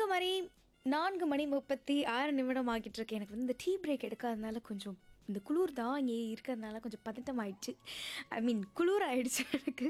மணி நான்கு மணி முப்பத்தி ஆறு நிமிடம் ஆகிட்டு இருக்கு எனக்கு வந்து இந்த டீ பிரேக் எடுக்காதனால கொஞ்சம் இந்த குளிர் தான் இங்கே இருக்கிறதுனால கொஞ்சம் பதட்டம் ஆயிடுச்சு ஐ மீன் குளிர் ஆயிடுச்சு எனக்கு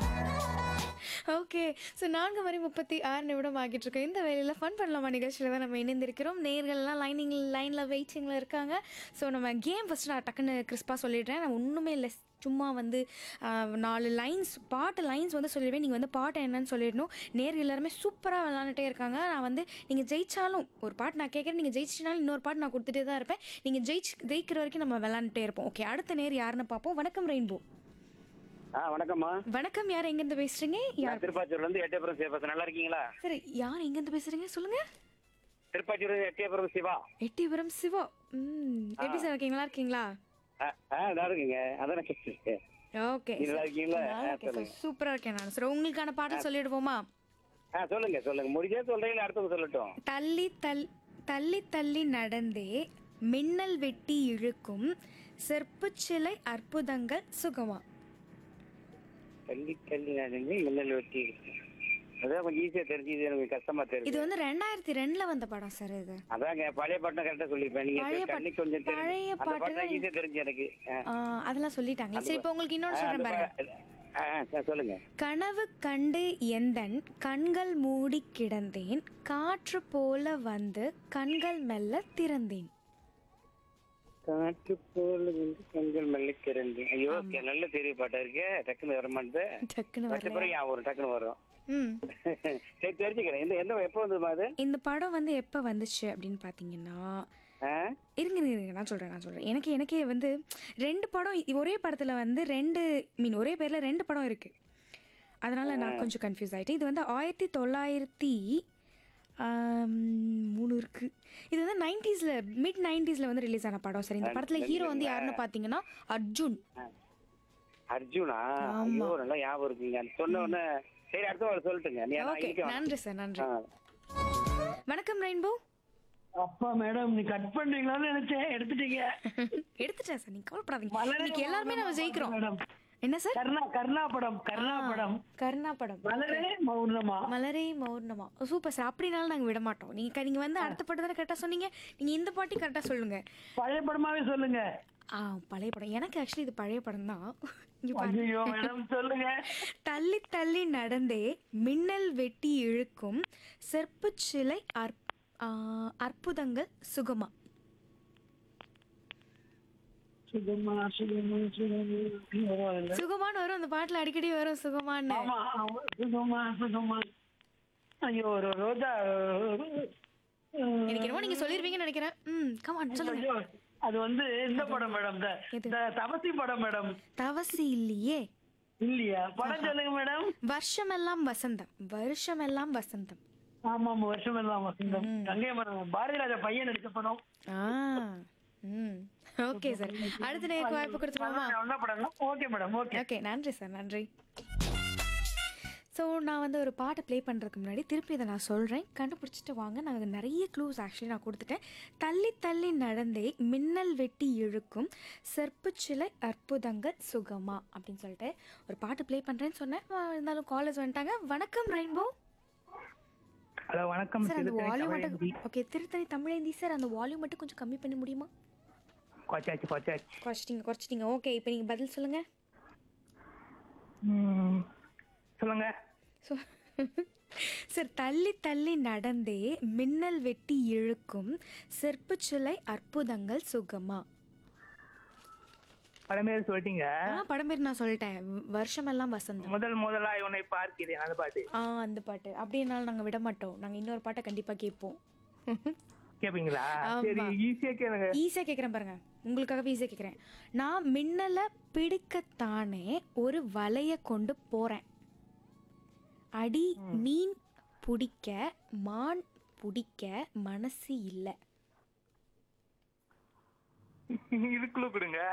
ஓகே ஸோ நான்கு மணி முப்பத்தி ஆறு நிமிடம் ஆகிட்டு இருக்கு இந்த வேலையில் ஃபன் பண்ணலாமா நிகழ்ச்சியில் தான் நம்ம இணைந்திருக்கிறோம் நேர்கள்லாம் லைனிங் லைனில் வெயிட்டிங்கில் இருக்காங்க ஸோ நம்ம கேம் ஃபஸ்ட்டு நான் டக்குன்னு கிறிஸ்பாக சொல்லிடுறேன் நான் ஒன்றுமே இல்லை சும்மா வந்து ஆஹ், நாலு லைன்ஸ் பாட்டு லைன்ஸ் வந்து சொல்லிடுவேன் நீங்கள் வந்து பாட்டு என்னன்னு சொல்லிடணும் நேர்கள் எல்லாருமே சூப்பராக விளாண்டுட்டே இருக்காங்க நான் வந்து நீங்கள் ஜெயிச்சாலும் ஒரு பாட்டு நான் கேட்குறேன் நீங்கள் ஜெயிச்சினாலும் இன்னொரு பாட்டு நான் கொடுத்துட்டே தான் இருப்பேன் நீங்கள் ஜெயிச்சு ஜெயிக்கிற வரைக்கும் நம்ம விளாண்டுட்டே இருப்போம் ஓகே அடுத்த நேர் யாருன்னு பார்ப்போம் வணக்கம் ரெயின்போ ஆ வணக்கம்மா வணக்கம் யார் எங்கேருந்து பேசுகிறீங்க யார் நான் திருப்பாச்சூர்ல இருந்து எட்டயபுரம் சிவா நல்லா இருக்கீங்களா சரி யார் எங்கேருந்து பேசுறீங்க சொல்லுங்க திருப்பாச்சூர் எட்டயபுரம் சிவா எட்டிபுரம் சிவா ம் எப்படி சார் இருக்கீங்க நல்லா இருக்கீங்களா ஆ ஆ, நல்லா இருக்குங்க அதான் நான் கேட்டேன். ஓகே நீங்க நல்லா இருக்கீங்களா? நல்லா இருக்கேன் சார் சூப்பரா இருக்கேன் நான் சார் உங்களுக்கான பாட்டு சொல்லிடுவோமா ஆ சொல்லுங்க சொல்லுங்க முடிஞ்சே சொல்றீங்களா அடுத்தவங்க சொல்லட்டும் தள்ளி தள் தள்ளி தள்ளி நடந்தே மின்னல் வெட்டி இழுக்கும் செற்புச் சிலை அற்புதங்கள் சுகமா தள்ளி தள்ளி நடந்து மின்னல் வெட்டி அதான் கொஞ்சம் ஈஸியா தெரிஞ்சு இது எனக்கு கஷ்டமா இது தெரியுது வந்து ரெண்டாயிரத்தி ரெண்டுல வந்த படம் சார் இது அதாங்க பழைய பாட்டு கரெக்டா சொல்லிருப்பேன் நீங்க பழைய கண்ணி பாட்டு- கொஞ்சம் தெரிஞ்சு பழைய அந்த பாட்டு பாட்டு ஈஸியா தெரிஞ்சு எனக்கு ஆ. ஆ, அதெல்லாம் சொல்லிட்டாங்க சரி இப்போ உங்களுக்கு ஆ, இன்னொன்று அந்த சொல்றேன் பாருங்க பா- ஆ, ஆ, சொல்லுங்க கனவு கண்டு எந்தன் கண்கள் மூடி கிடந்தேன் காற்று போல வந்து கண்கள் மெல்ல திறந்தேன் காற்று போல வந்து கண்கள் மெல்ல திறந்து ஐயோ நல்ல தெரிய பாட்டா இருக்கு டக்குன்னு வர மாட்டேன் டக்குன்னு வச்ச வரல பிறகு ஞாபகம் வரும் டக்குன்னு வரும் ம் சரி தெரிஞ்சுக்கிறேன் இந்த எந்த எப்போ வந்ததுமா அது இந்த படம் வந்து எப்போ வந்துச்சு அப்படின்னு பார்த்தீங்கன்னா ஆ? இருங்க இருங்க, இருங்க நான் சொல்கிறேன் நான் சொல்கிறேன் எனக்கு எனக்கே வந்து ரெண்டு படம் இ- ஒரே படத்தில் வந்து ரெண்டு மீன் ஒரே பேரில் ரெண்டு படம் இருக்குது அதனால் நான் கொஞ்சம் கன்ஃபியூஸ் ஆகிட்டேன் இது வந்து ஆயிரத்தி தொள்ளாயிரத்தி ஆம், மூணு இருக்குது இது வந்து நைன்டிஸில் மிட் நைன்டிஸில் வந்து ரிலீஸ் ஆன படம் சரி இந்த படத்தில் ஹீரோ வந்து யாருன்னு பார்த்தீங்கன்னா அர்ஜுன் அர்ஜுனா ஐயோ நல்லா ஞாபகம் இருக்குங்க சொன்ன உடனே சரி அடுத்த வாரம் சொல்லட்டுங்க நீ நான் ஓகே இருக்கேன். நன்றி சார் நன்றி ஆ. வணக்கம் ரெயின்போ அப்பா மேடம் நீ கட் பண்றீங்களான்னு நினைச்சேன் எடுத்துட்டீங்க எடுத்துட்டேன் சார் நீங்க கவலைப்படாதீங்க மலரே இன்னைக்கு எல்லாருமே நம்ம ஜெயிக்கிறோம் மேடம் என்ன சார் கர்ணா கர்ணா படம் கர்ணா படம் கருணா படம் மலரே மௌனமா மலரே மௌனமா சூப்பர் சார் அப்படினாலும் நாங்க விட மாட்டோம் நீங்க க- நீங்க வந்து அடுத்த பாட்டு தானே கரெக்டா சொன்னீங்க நீங்க இந்த பாட்டி கரெக்டா சொல்லுங்க பழைய படமாவே சொல்லுங்க ஆ பழைய படம் எனக்கு ஆக்சுவலி இது பழைய படம் தான் இங்க பாருங்க. ஐயோ மேடம் சொல்லுங்க தள்ளி தள்ளி நடந்தே மின்னல் வெட்டி இழுக்கும் செற்புச் சிலை அற் ஆ, அற்புதங்கள் சுகமா சுகமா சுகமா சுகமா சுகமான்னு வரும் அந்த பாட்டுல அடிக்கடி வரும் சுகமான்னு ஆமா ஆமா, சுகமா சுகமா ஐயோ ஒரு ரோஜா எனக்கு என்னமோ நீங்க சொல்லிருவீங்கன்னு நினைக்கிறேன் ம் கமான் சொல்லுங்க ஐயோ, அது வந்து இந்த படம் மேடம் இந்த எது? இந்த தபசி படம் மேடம் தவசி இல்லையே இல்லையா படம் சொல்லுங்க மேடம் வருஷமெல்லாம் வசந்தம் வருஷமெல்லாம் வசந்தம் ஆமா ஆமா வருஷம் எல்லாம் வசந்தம் கங்கை மரம் பாரதி ராஜா பையன் நடிச்ச படம் ஆ ம் ஓகே சார் அடுத்த நேருக்கு வாய்ப்பு கொடுத்துருவோமா என்ன படம் ஓகே மேடம் ஓகே ஓகே நன்றி சார் நன்றி ஸோ நான் வந்து ஒரு பாட்டை ப்ளே பண்ணுறதுக்கு முன்னாடி திருப்பி இதை நான் சொல்கிறேன் கண்டுபிடிச்சிட்டு வாங்க நான் நிறைய க்ளூஸ் ஆக்சுவலி நான் கொடுத்துட்டேன் தள்ளி தள்ளி நடந்தே மின்னல் வெட்டி இழுக்கும் செற்புச் சிலை அற்புதங்கள் சுகமா அப்படின்னு சொல்லிட்டு ஒரு பாட்டு ப்ளே பண்ணுறேன்னு சொன்னேன் ஆ, இருந்தாலும் காலேஜ் வந்துட்டாங்க வணக்கம் ரெயின்போ ஹலோ வணக்கம் சார் அந்த வால்யூம் மட்டும் ஓகே திருத்தணி தமிழேந்தி சார் அந்த வால்யூம் மட்டும் கொஞ்சம் கம்மி பண்ண முடியுமா கொச்சாச்சு கொச்சாச்சு குறைச்சிட்டிங்க குறைச்சிட்டிங்க ஓகே இப்போ நீங்கள் பதில் சொல்லுங்கள் ம், சொல்லுங்க ஸோ சார் தள்ளி தள்ளி நடந்தே மின்னல் வெட்டி இழுக்கும் செற்புச் சிலை அற்புதங்கள் சுகமா படம் பேர் சொல்லிட்டீங்க ஆ படம் பேர் நான் சொல்லிட்டேன் வ- வருஷமெல்லாம் வசந்தம் முதல் முதலாய் உன்னை பார்க்கிறேன் அந்த பாட்டு ஆ அந்த பாட்டு அப்படின்னாலும் நாங்கள் விட மாட்டோம் நாங்கள் இன்னொரு பாட்டை கண்டிப்பாக கேட்போம் கேப்பீங்களா ஆமா. சரி ஈஸியா கேளுங்க ஈஸியாக கேட்குறேன் பாருங்க உங்களுக்காகவே ஈஸியாக கேட்குறேன் நான் மின்னலை பிடிக்கத்தானே ஒரு வலைய கொண்டு போகிறேன் அடி மீன் பிடிக்க மான் பிடிக்க மனசு இல்லை இதுக்குள்ள கொடுங்க